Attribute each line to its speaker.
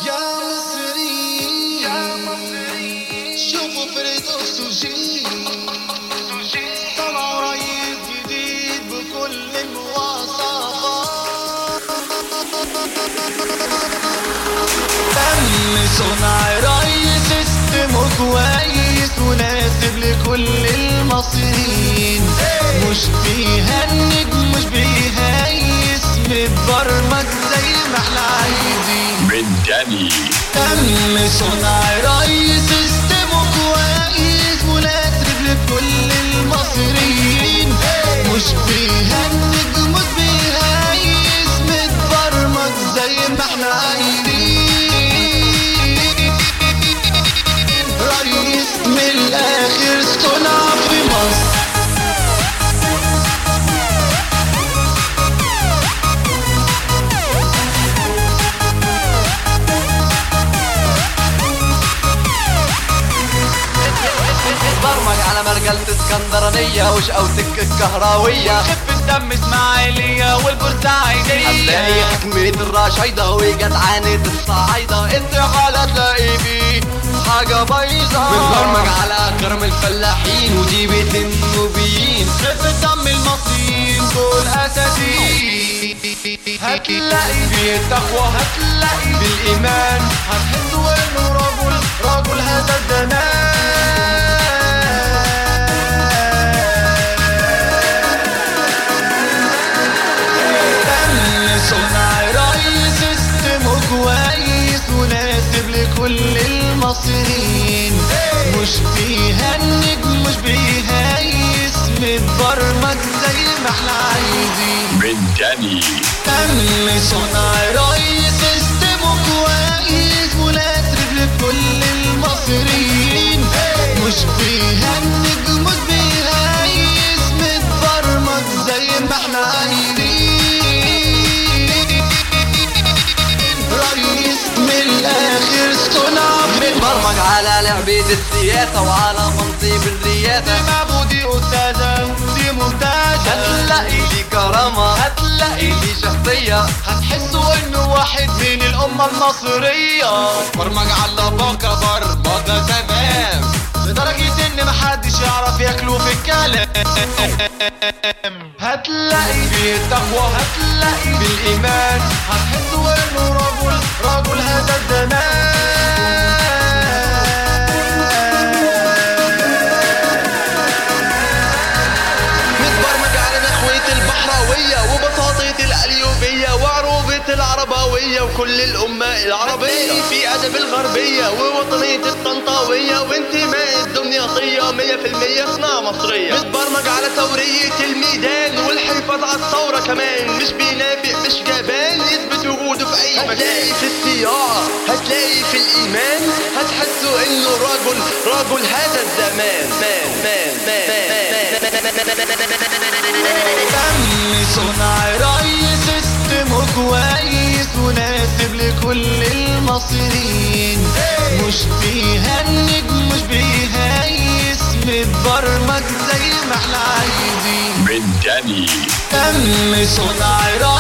Speaker 1: يا مصري يا مصري شوفوا فردوس وجيل طلعوا رئيس جديد بكل المواصفات تم صنع رئيس سيستم كويس مناسب لكل المصريين مش بيهنج مش بيهيس متبرمج زي ما احنا عايزين
Speaker 2: من داني
Speaker 1: تم صنع رئيس سيستم كويس مناسب لكل المصريين مش بيهنج مش بيهيس متبرمج زي ما احنا عايزين رئيس من الاخر صنع في مصر
Speaker 3: برمج على مرقلة اسكندرانية وشقوتك الكهراوية
Speaker 1: خف الدم اسماعيلية والبورسعيدية
Speaker 3: هتلاقي حكمة الرشايدة وجدعانة الصعايدة انت حالة تلاقي فيه حاجة بايظة بنبرمج على كرم الفلاحين وجيبة النوبيين
Speaker 1: خف الدم المصريين دول اساسيين هتلاقي في التقوى هتلاقي في الايمان هتحس انه رجل رجل هذا الزمان تم صنع رئيس سيستم كويس مناسب لكل المصريين مش بيهنج مش بيهيس متبرمج زي ما احنا عايزين
Speaker 2: من داني
Speaker 1: تم صنع رئيس سيستم كويس مناسب لكل المصريين مش بيهنج مش بيهيس متبرمج زي ما احنا عايزين رئيس من الاخر صنع في
Speaker 3: برمج على لعبة السياسة وعلى منصب الرئاسة
Speaker 1: معبودي أستاذة دي ممتازة
Speaker 3: هتلاقي لي كرامة هتلاقي لي شخصية
Speaker 1: هتحسوا انه واحد من الأمة المصرية برمج على بكرة برمجة تمام لدرجة ان محدش يعرف ياكله في الكلام هتلاقي في التقوى هتلاقي في الإيمان هتحسوا انه رجل رجل هذا الزمان
Speaker 3: متبرمج على نخوة البحراوية وبساطة القليوبية وعروبة العرباوية وكل الأمة العربية في أدب الغربية ووطنية الطنطاوية وانتماء الدمياطية مية في المية صناعة مصرية متبرمج على ثورية الميدان والحفاظ على الثورة كمان مش بينافق مش جبان يثبت وجوده في أي مكان هتلاقي في الصياعة هتلاقي في الإيمان هتحسوا إنه رجل رجل هذا الزمان مان مان مان
Speaker 1: تم صنع رئيس سيستم كويس مناسب لكل المصريين مش بيهنج مش بيهيس متبرمج زي ما احنا عايزين
Speaker 2: من داني
Speaker 1: تم صنع رئيس